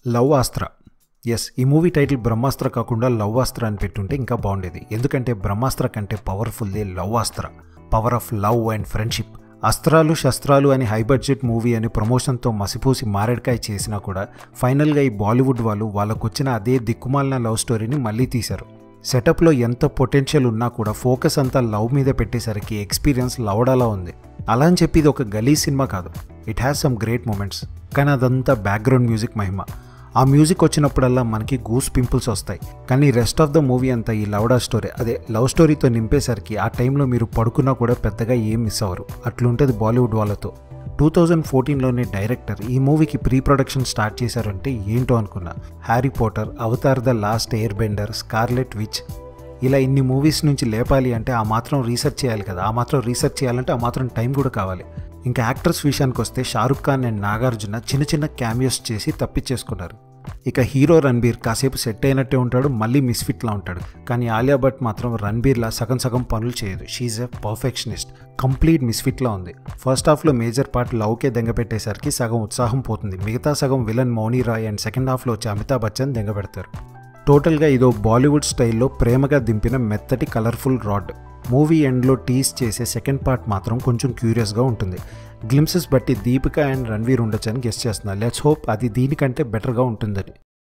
love ఆస్త్ర ఎస్ ఈ మూవీ టైటిల్ బ్రహ్మాస్త్ర కాకుండా లవ్ ఆస్త్ర అని పెట్టుంటే ఇంకా బాగుండేది ఎందుకంటే బ్రహ్మాస్త్ర కంటే పవర్ఫుల్దే లవ్ ఆస్త్ర power of love and friendship అస్త్రాలు శస్త్రాలు అని హై బడ్జెట్ మూవీ అని ప్రమోషన్తో మసిపూసి మారేడుకాయ చేసినా కూడా ఫైనల్గా ఈ బాలీవుడ్ వాళ్ళు వాళ్ళకొచ్చిన అదే దిక్కుమాలిన లవ్ స్టోరీని మళ్ళీ తీశారు సెటప్లో ఎంత పొటెన్షియల్ ఉన్నా కూడా ఫోకస్ అంతా లవ్ మీద పెట్టేసరికి ఎక్స్పీరియన్స్ లవడాలా ఉంది అలా అని చెప్పి ఇది ఒక గలీ సినిమా కాదు it has some great moments కానీ అదంతా బ్యాక్గ్రౌండ్ మ్యూజిక్ మహిమ ఆ మ్యూజిక్ వచ్చినప్పుడల్లా మనకి గూస్ పింపుల్స్ వస్తాయి కానీ రెస్ట్ ఆఫ్ ద మూవీ అంతా ఈ లవడా స్టోరీ అదే లవ్ స్టోరీతో నింపేసరికి ఆ టైంలో మీరు పడుకున్నా కూడా పెద్దగా ఏం మిస్ అవ్వరు అట్లుంటుంది బాలీవుడ్ వాళ్ళతో టూ థౌజండ్ ఫోర్టీన్లోనే డైరెక్టర్ ఈ మూవీకి ప్రీ ప్రొడక్షన్ స్టార్ట్ చేశారంటే ఏంటో అనుకున్నా Harry Potter Avatar the last airbender scarlet witch ఇలా ఇన్ని మూవీస్ నుంచి లేపాలి అంటే ఆ మాత్రం రీసెర్చ్ చేయాలి కదా ఆ మాత్రం రీసెర్చ్ చేయాలంటే ఆ మాత్రం టైం కూడా కావాలి ఇంకా యాక్టర్స్ విషయానికి వస్తే షారుఖ్ ఖాన్ అండ్ నాగార్జున చిన్న చిన్న క్యామియోస్ చేసి తప్పించేసుకున్నారు ఇక హీరో రణబీర్ కాసేపు సెట్ అయినట్టే ఉంటాడు మళ్ళీ మిస్ఫిట్లా ఉంటాడు కానీ ఆలియా భట్ మాత్రం రణబీర్లా సగం సగం పనులు చేయదు షీఈ్ ఎ పర్ఫెక్షనిస్ట్ కంప్లీట్ మిస్ఫిట్లా ఉంది ఫస్ట్ హాఫ్లో మేజర్ పార్ట్ లవ్కే దెంగపెట్టేసరికి సగం ఉత్సాహం పోతుంది మిగతా సగం villain Mouni Roy and second హాఫ్లో వచ్చి అమితాబ్ బచ్చన్ దెంగపెడతారు టోటల్గా ఇదో బాలీవుడ్ స్టైల్లో ప్రేమగా దింపిన మెత్తటి కలర్ఫుల్ రాడ్ మూవీ ఎండ్లో టీస్ చేసే సెకండ్ పార్ట్ మాత్రం కొంచెం క్యూరియస్గా ఉంటుంది గ్లిమ్సెస్ బట్టి దీపిక అండ్ రణ్వీర్ ఉండొచ్చని గెస్ట్ చేస్తున్నారు లెట్స్ హోప్ అది దీనికంటే బెటర్గా ఉంటుందని